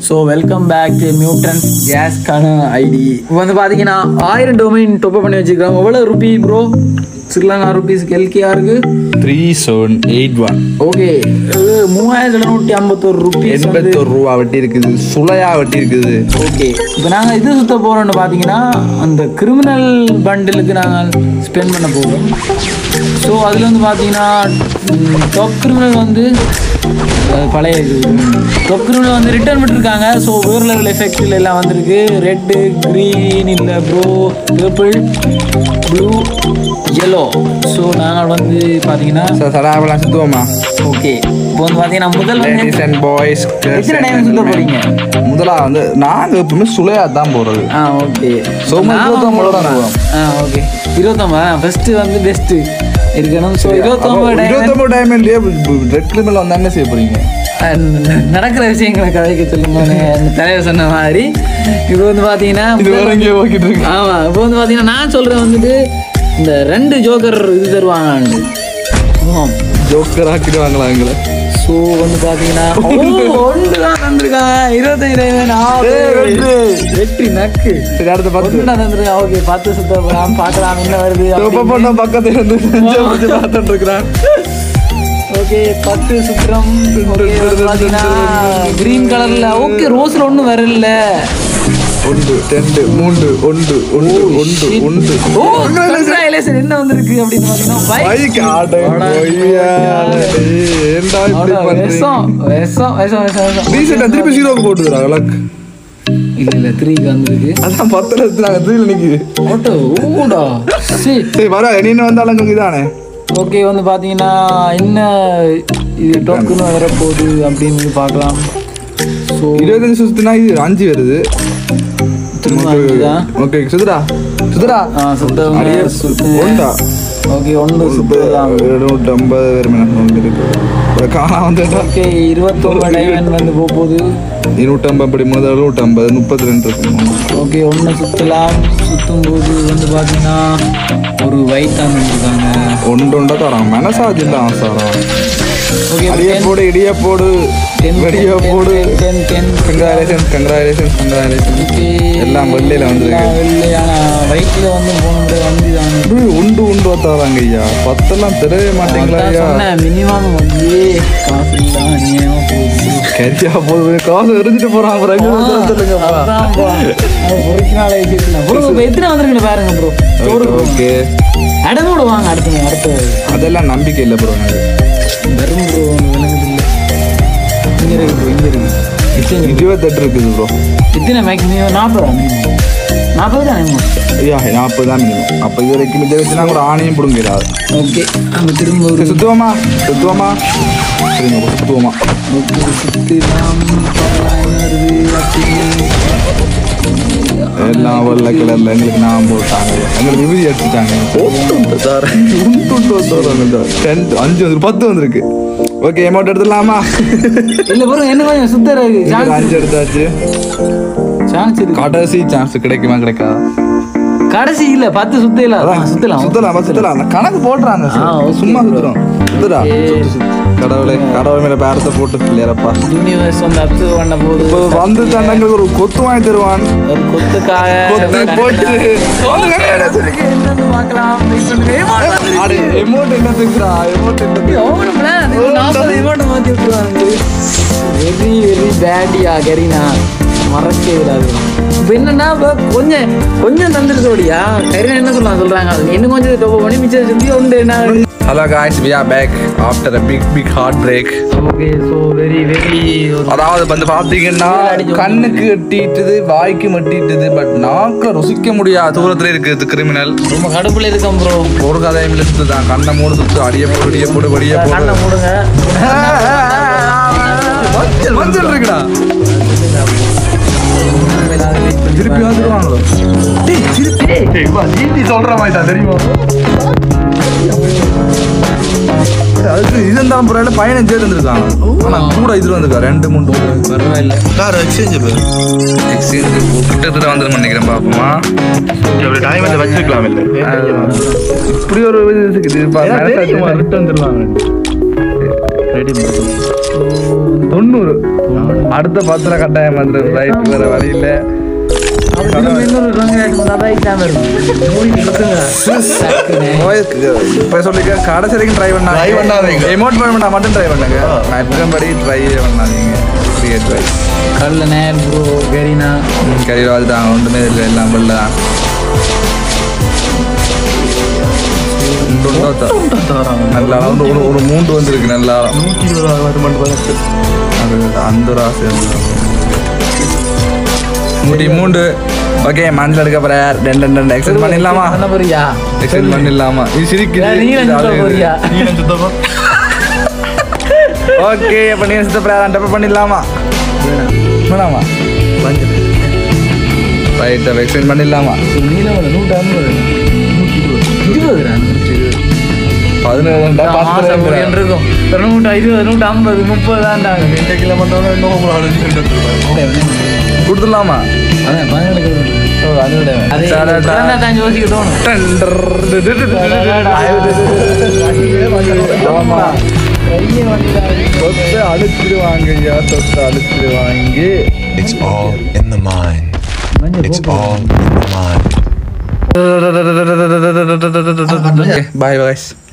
So welcome back to மியூட்ரன்ஸ் கேஸ்க்கான ID இப்போ வந்து பார்த்தீங்கன்னா ஆயிரம் டொமைன் டொப்பப் பண்ணி வச்சுருக்காங்க எவ்வளோ ருபி ப்ரோ ஸ்ரீலங்கா ருபீஸ்க்கு எல்கேஆருக்கு three seven eight one okay மூவாயிரத்தி எழுநூற்றி ஐம்பத்தோரு ருபீஸ் வந்து எண்பத்தோரு ரூபா வட்டி இருக்குது சுளையா வட்டி இருக்குது ஓகே இப்போ நாங்கள் இது சுத்த போகிறோம்னு பார்த்தீங்கன்னா அந்த கிரிமினல் பண்டிலுக்கு நாங்கள் ஸ்பெண்ட் பண்ண போகிறோம் ஸோ அதில் வந்து பார்த்தீங்கன்னா டாப் கிரிமினல் வந்து அஹ், பழைய டாப் கிரிமினல் வந்து ரிட்டர்ன் விட்டுருக்காங்க ஸோ வேறு லெவல் எஃபெக்டில் எல்லாம் வந்திருக்கு ரெட்டு க்ரீன் இல்லை bro purple blue yellow so நாங்கள் வந்து பார்த்தீங்கன்னா சார் சடாவெல்லாம் சுத்துவோமா ஓகே இப்போ வந்து பார்த்தீங்கன்னா முதல் வந்து லேடிஸ் அண்ட் பாய்ஸ் எத்தனை டைம் சுத்த போகிறீங்க முதலா வந்து நாங்க எப்பவுமே சுளையா தான் போறது ஆ ஓகே சோமா இருபத்தொம்பது தான் போவோம் ஆ ஓகே இருபத்தொம்பது ஃபர்ஸ்ட் வந்து பெஸ்ட் இருக்கணும் ஸோ இருபத்தொம்பது டைம் இருபத்தொம்பது டைமண்ட்லயே ரெட் கிரிமினல் வந்து என்ன செய்ய போறீங்க நடக்கிற விஷயங்களை கதைக்க சொல்லுங்க அந்த தலைவர் சொன்ன மாதிரி இப்போ வந்து பார்த்தீங்கன்னா இது வேற எங்கேயோ போய்கிட்டு இருக்கு ஆமாம் இப்போ வந்து பார்த்தீங்கன்னா நான் சொல்கிறேன் வந்துட்டு இந்த ரெண்டு ஜோக்கர் இது தருவாங்க ஆமாம் ஜோக்கர் ஆக்கிடுவாங்களா எங்களை ஸோ வந்து பார்த்தீங்கன்னா ஒன்று தான் தந்திருக்காங்க இருபத்தஞ்சு டைம் வெற்றி நக்கு சரி அடுத்த பத்து ஒன்று தான் தந்திருக்காங்க ஓகே பத்து சுத்தம் பார்க்கலாம் என்ன வருது ரொம்ப பொண்ணு பக்கத்துல இருந்து நெஞ்சை பிடிச்சு பார்த்துட்டு இருக்கிறான் ஓகே பத்து சுத்திரம் பார்த்தீங்கன்னா கிரீன் கலர்ல ஓகே ரோஸ்ல ஒன்றும் வரல ஒன்று ரெண்டு மூன்று ஒன்று ஒன்று ஒன்று ஒன்று ஓ கங்க்ராச்சுலேஷன் என்ன வந்திருக்கு அப்படின்னு பார்த்தீங்கன்னா பைக் பைக் ஆட ஏண்டா இப்படி பண்றீங்க விஷம் விஷம் விஷம் விஷம் விஷம் ரீசெண்டா திருப்பி ஜீரோக்கு போட்டுக்கிறாங்க லக் இல்ல இல்ல த்ரீக்கு வந்திருக்கு அதான் பத்துல எடுத்துனாங்க த்ரீல நிக்குது ஓட்டோ ஓடா சரி சரி வர நீ என்ன வந்தாலும் கொஞ்சம் இதானே ஓகே வந்து பார்த்தீங்கன்னா என்ன இது டோக்கன் வரப்போகுது அப்படின்னு பார்க்கலாம் ஸோ இருபத்தஞ்சு சுத்துனா இது அஞ்சு வருது திரும்ப அஞ்சுதா? ஓகே சுதுரா சுதுரா ஆ சுத்தவங்க அடியே சுத்து ஒண்டா ஓகே ஒன்று சுத்தலாம் எழுநூற்றி ஐம்பது வருமே ஒன்று இருக்கு காணா வந்துட்டா ஓகே இருபத்தொம்பது டைமண்ட் வந்து போக போகுது இருநூற்றம்பது அப்படி முதல் எழுநூற்றம்பது முப்பத்தி ரெண்டு இருக்கு ஓகே ஒன்று சுற்றலாம் சுற்றும் போது வந்து பார்த்தீங்கன்னா ஒரு வைத்தான் இருக்காங்க ஒன்று ஒன்றா தரான் மனசாஜ் இல்லை ஆசாரம் ஓகே அடியே போடு இடிய போடு வெடிய போடு ten ten congratulation congratulation congratulation okay எல்லாம் வெள்ளையில வந்திருக்கு வெள்ளையான வயிற்றுல வந்து போன வந்து தான் இப்படி உண்டு உண்டு தராங்க ஐயா பத்தெல்லாம் தெரியவே மாட்டீங்களா ஐயா சொன்னேன் மினிமம் வந்து காசு இல்லை அநியாயமாக போகுது கரியா போகுது காசு எரிஞ்சிட்டு போறான் அப்புறம் எங்க வந்து சொல்லுங்கப்பா அதான் bro. அது பொறுக்கினால விஷயத்துல. bro, இப்ப எத்தனை வந்திருக்குன்னு பாருங்க ப்ரோ ஓகே அடங்கோடு வாங்க அடுத்து அடுத்து அதெல்லாம் நம்பிக்கை இல்லை ப்ரோ எனக்கு வரும் ப்ரோ விளங்குது இல்லை இங்க இருக்கு ப்ரோ இங்க இருக்கு எத்தனை இருபத்தெட்டு இருக்குது ப்ரோ எத்தனை மேக்ஸிமம் நாற்பதா மினிமம் நாற்பது தான் ஐயா நாற்பது தான் மினிமம் அப்போ இது வரைக்கும் இதை வச்சுனா கூட ஆணையும் பிடுங்கிறாது ஓகே அங்கே திரும்ப ஒரு சரி, சுத்துவோமா சுத்துவோமா சரிங்க bro, சுத்துவோமா ஓகே சுற்றி நாம் எல்லாம் வெள்ளை கலர்ல எங்களுக்கு நான் போட்டாங்க எங்களுக்கு விபதி எடுத்துட்டாங்க உண்டு சார் உண்டு உண்டு சார் டென்த் அஞ்சு வந்து பத்து வந்திருக்கு ஓகே அமௌண்ட் எடுத்துடலாமா இல்லை ப்ரோ என்ன கொஞ்சம் சுத்தர இதுக்கு அஞ்சு எடுத்தாச்சு சான்ஸ் இருக்கு கடைசி சான்ஸ் கிடைக்குமா கிடைக்காதா கடைசி இல்ல பத்து சுத்தல அதான் சுத்தலாம் சுத்தலாம் சுத்தலாம் அந்த கணக்கு போடுறாங்க ஆ, சார் okay சும்மா bro. சுத்துறோம் சுத்துடா சுத்து, சுத்து. கடவுளே கடவுள் மேல பேரத்தை போட்டு இல்லையப்பா யூனிவர்ஸ் வந்து அப்சர்வ் பண்ண போது இப்போ வந்து தண்டங்களுக்கு ஒரு கொத்து வாங்கி தருவான் ஒரு கொத்துக்காக கொத்து போட்டு வந்து வேலையை வச்சிருக்கு. என்னன்னு பார்க்கலாம் wait பண்ணுங்க. Emote வந்துருச்சு. அடே எமௌண்ட் என்ன பேசுறா எமௌண்ட் என்ன எவ்வளவு plan? இது நாற்பது emote மாத்தி விட்டுருவாங்க. Very, very bad யா, கரீனா. மறக்கவே விடாது இப்போ என்னன்னா இப்போ கொஞ்சம் கொஞ்சம் தந்துருக்கோடியா கரீனா என்ன சொல்லலாம் சொல்றாங்க இன்னும் கொஞ்சம் டொப்ப பண்ணி மிச்சம் சுத்தி உண்டு என்ன hello guys we are back after a big big heart break okay so very very அதாவது வந்து பாத்தீங்கன்னா கண்ணுக்கு எட்டிட்டுது வாய்க்கு மட்டிட்டுது பட் நாக்க ருசிக்க முடியாத தூரத்துல இருக்குது கிரிமினல் ரொம்ப கடுப்புல இருக்கேன் ப்ரோ ஒரு கதையும் சுத்து தான் கண்ணை மூடு சுத்து அடிய போடு அடிய போடு வடிய கண்ணை போடு மூடுங்க மஞ்சள் மஞ்சள் இருக்குடா திருப்பி வந்துருவாங்களோ டேய் திருப்பி ஜிடி சொல்ற மாதிரி தெரியுமா அதுக்கு இது தான் புறால பையனை சேர்த்து வந்திருக்காங்க ஆனா கூட இது வந்திருக்கா ரெண்டு மூணு பரவாயில்ல கார் எக்ஸ்சேஞ்ச் எக்ஸ்சேஞ்ச் கிட்டத்தட்ட வந்துடும் நினைக்கிறேன் பாப்போமா அப்படி டைமண்ட் வச்சிருக்கலாம் இல்ல இப்படி ஒரு இது இருக்குது ரிட்டர்ன் தருவாங்க ரெடி தொண்ணூறு அடுத்த பத்திர கட்டாயம் வந்துடும் ரைட் வேற வழி இல்லை அப்ப திரும்ப இன்னொரு காங்கிரேட் அதான் இல்லாம இருக்கும் மூடி கொடுத்துங்க இப்போ சொல்லிக்க கடைசி வரைக்கும் ட்ரை பண்ணா Try பண்ணாதீங்க. எமோட் பண்ணா மட்டும் ட்ரை பண்ணுங்க மற்றபடி ட்ரை பண்ணாதீங்க ஃப்ரீயாக ட்ரை கல்ல நேர் ப்ரோ கரீனா கையில் வாழ்த்தாங்க ஒன்றுமே இல்லை எல்லாம் பல்ல தான் நல்லா ஒரு ஒரு- ஒரு மூன்று வந்திருக்கு நல்லா நூற்றி இருபது மட்டும் பதினெட்டு அது அந்த ஒரு ஆசை இருந்தது. முடி மூண்டு ஓகே மண்ணில் எடுக்க போற ரெண்டு ரெண்டு ரெண்டு எக்ஸசைஸ் பண்ணிடலாமா பண்ண போறியா எக்ஸசைஸ் பண்ணிடலாமா இது சிரிக்குது நீ சுத்த போறியா நீலம் சுத்தமா ஓகே அப்போ நீ சித்த பிரயாணம் டப்ப பண்ணிடலாமா வேணாமா ரைட் அப்போ எக்ஸசைஸ் பண்ணிடலாமா நீல நூற்றி ஐம்பது நூற்றி இருபது இருபது பதினேழு பத்து மாசம் ரெண்டு. முடியும் இருக்கும் ஒரு நூற்றி இருபது நூற்றி ஐம்பது முப்பது தான்டாங்க ரெண்டு கிலோ மட்டும் இன்னும் அழைச்சி கொடுத்துடலாமா அதான் பதினெட்டு ஓ, அது விட. அது டடடா. தான் யோசிக்க தோணும் ஆமா. தொட்டு அழுத்திடுவாங்க ஐயா தொட்டு அழுத்திடுவாங்க It's all in the mind. It's all in the mind. Bye boys